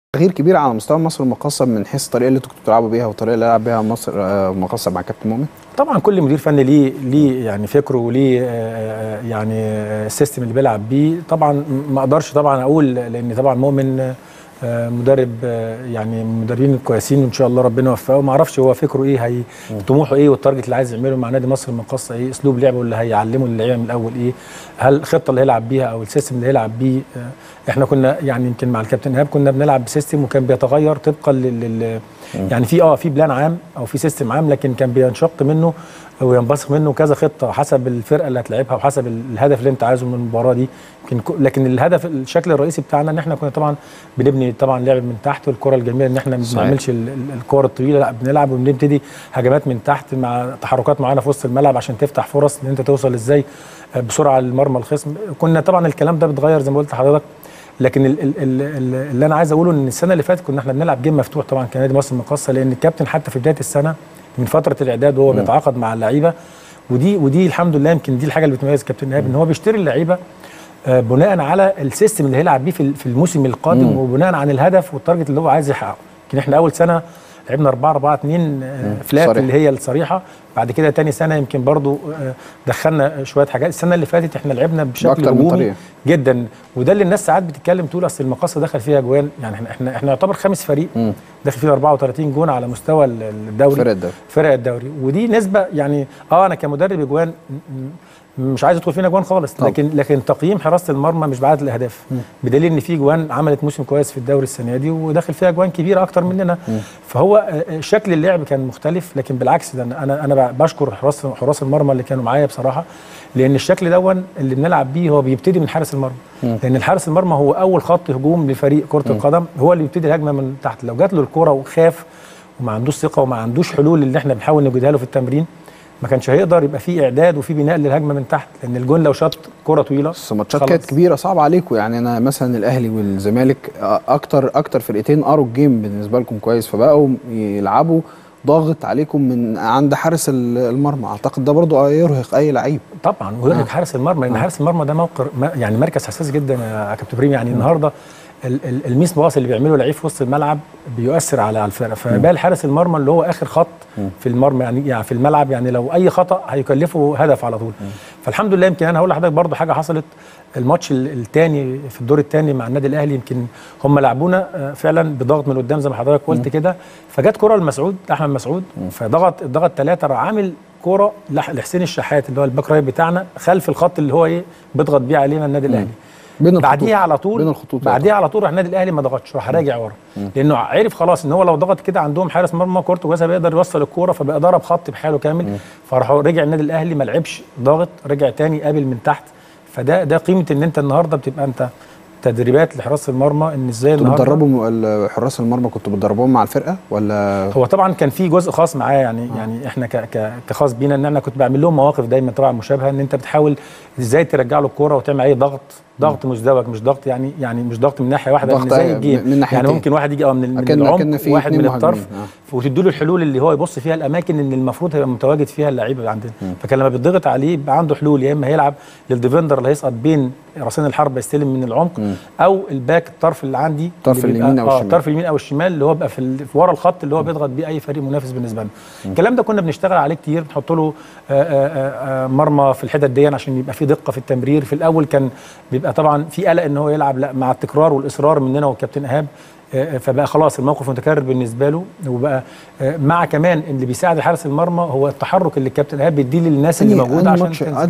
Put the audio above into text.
تغيير كبير على مستوى مصر المقاصه من حيث الطريقه اللي انتوا كنتوا بتلعبوا بيها والطريقه اللي لعب بيها مصر آه، المقاصه مع كابتن مؤمن طبعا كل مدير فني ليه ليه يعني فكره وليه آه، يعني آه، السيستم اللي بيلعب بيه طبعا ما اقدرش طبعا اقول لان طبعا مؤمن آه، مدرب آه، يعني من المدربين الكويسين وان شاء الله ربنا يوفقه ما اعرفش هو فكره ايه هي طموحه ايه والتارجت اللي عايز يعمله مع نادي مصر المقاصه ايه اسلوب لعبه اللي هيعلمه اللعيبه من الاول ايه هل الخطه اللي هيلعب بيها او السيستم اللي هيلعب بيه آه، احنا كنا يعني يمكن مع الكابتن ايهاب كنا بنلعب بسيستم وكان بيتغير طبقا لل لل- يعني في اه في بلان عام او في سيستم عام لكن كان بينشق منه وينبثق منه كذا خطه حسب الفرقه اللي هتلعبها وحسب الهدف اللي انت عايزه من المباراه دي يمكن ك- لكن الهدف الشكل الرئيسي بتاعنا ان احنا كنا طبعا بنبني طبعا لعب من تحت والكره الجميله ان احنا ما صحيح. بنعملش ال- ال- الكور الطويله لا بنلعب وبنبتدي هجمات من تحت مع تحركات معينه في وسط الملعب عشان تفتح فرص ان انت توصل ازاي آه، بسرعه لمرمى الخصم كنا طبعا الكلام ده بيتغير زي ما قلت لحضرتك لكن ال ال ال ال اللي انا عايز اقوله ان السنه اللي فاتت كنا احنا بنلعب جيم مفتوح طبعا كنادي مصر المقاصه لان الكابتن حتى في بدايه السنه من فتره الاعداد وهو بيتعاقد مع اللعيبه ودي ودي الحمد لله يمكن دي الحاجه اللي بتميز الكابتن ايهاب ان هو بيشتري اللعيبه آه، بناء على السيستم اللي هيلعب بيه في ال- في الموسم القادم وبناء عن الهدف والتارجت اللي هو عايز يحققه يمكن احنا اول سنه لعبنا 4 4 2 فلات صريح. اللي هي الصريحه بعد كده تاني سنه يمكن برضو آه، دخلنا شويه حاجات السنه اللي فاتت احنا لعبنا بشكل بأكتر من هجومي طريقة. جدا وده اللي الناس ساعات بتتكلم تقول اصل المقاصه دخل فيها جوان يعني احنا احنا احنا يعتبر خامس فريق داخل فيه 34 جون على مستوى ال- الدوري فرق الدوري. فرق الدوري ودي نسبه يعني اه انا كمدرب اجوان م- م- مش عايز ادخل فينا جوان خالص طبعا. لكن لكن تقييم حراسه المرمى مش بعدد الاهداف بدليل ان في جوان عملت موسم كويس في الدوري السنه دي وداخل فيها جوان كبيره اكتر مننا فهو آه، آه، شكل اللعب كان مختلف لكن بالعكس ده أنا- انا انا بشكر حراس حراس المرمى اللي كانوا معايا بصراحه لان الشكل دون اللي بنلعب بيه هو بيبتدي من حارس المرمى لان الحارس المرمى هو اول خط هجوم لفريق كره القدم هو اللي بيبتدي الهجمه من تحت لو جات له الكره وخاف وما عندوش ثقه وما عندوش حلول اللي احنا بنحاول نوجدها له في التمرين ما كانش هيقدر يبقى في اعداد وفي بناء للهجمه من تحت لان الجون لو شاط كره طويله بس ماتشات خلاص. كانت كبيره صعبه عليكم يعني انا مثلا الاهلي والزمالك آه، اكتر اكتر فرقتين قروا الجيم بالنسبه لكم كويس فبقوا يلعبوا ضاغط عليكم من عند حارس ال- المرمى اعتقد ده برضو يرهق اي لعيب طبعا ويرهق حارس المرمى لان حارس المرمى ده موقع ما- يعني مركز حساس جدا يا كابتن ابراهيم يعني النهارده ال- ال- الميس باص اللي بيعمله لعيب في وسط الملعب بيؤثر على على الفرقه فبال حارس المرمى اللي هو اخر خط في المرمى يعني يعني في الملعب يعني لو اي خطا هيكلفه هدف على طول فالحمد لله يمكن انا هقول لحضرتك برضو حاجه حصلت الماتش الثاني في الدور الثاني مع النادي الاهلي يمكن هم لعبونا آه، فعلا بضغط من قدام زي ما حضرتك قلت كده فجت كره لمسعود احمد مسعود فضغط ضغط ثلاثه راح عامل كوره لح- لحسين الشحات اللي هو الباك رايت بتاعنا خلف الخط اللي هو ايه بيضغط بيه علينا النادي الاهلي بين الخطوط بعديها على طول بين الخطوط بعديها على طول راح النادي الاهلي ما ضغطش راح راجع ورا لانه عرف خلاص ان هو لو ضغط كده عندهم حارس مرمى كورته كويسه بيقدر يوصل الكوره فبقى ضرب خط بحاله كامل فراح رجع النادي الاهلي ما لعبش ضاغط رجع تاني قابل من تحت فده ده قيمه ان انت النهارده بتبقى انت تدريبات لحراسه المرمى ان ازاي كنتوا النهارده بتدربوا ال- حراس المرمى كنتوا بتدربوهم مع الفرقه ولا هو طبعا كان في جزء خاص معايا يعني آه. يعني احنا ك ك كخاص بينا ان انا كنت بعمل لهم مواقف دايما طبعا مشابهه ان انت بتحاول ازاي ترجع له الكوره وتعمل عليه ضغط ضغط مزدوج مش ضغط يعني يعني مش ضغط من ناحيه واحده ضغط من زي أيوة، الجيم من ناحيتين. يعني ممكن واحد يجي اه من, من أكن- العمق أكن في واحد من اتنين الطرف مهاجمين. وتدي له الحلول اللي هو يبص فيها الاماكن اللي المفروض هيبقى متواجد فيها اللعيبه اللي عندنا فكان لما بيتضغط عليه يبقى عنده حلول يا اما هيلعب للديفندر اللي هيسقط بين راسين الحرب يستلم من العمق او الباك الطرف اللي عندي الطرف اللي بيبقى- اليمين أو آه، الشمال. الطرف اليمين او الشمال اللي هو بقى في, ال- في ورا الخط اللي هو بيضغط بيه اي فريق منافس بالنسبه لنا الكلام ده كنا بنشتغل عليه كتير بنحط له آه، آه، آه، مرمى في الحتت دي عشان يبقى في دقه في التمرير في الاول كان بيبقى طبعا في قلق ان هو يلعب لا مع التكرار والاصرار مننا والكابتن ايهاب آه، فبقى خلاص الموقف متكرر بالنسبه له وبقى آه، مع كمان اللي بيساعد حارس المرمى هو التحرك اللي الكابتن ايهاب بيديه للناس اللي أنهي- موجوده أنهي عشان ماتش- تنزل.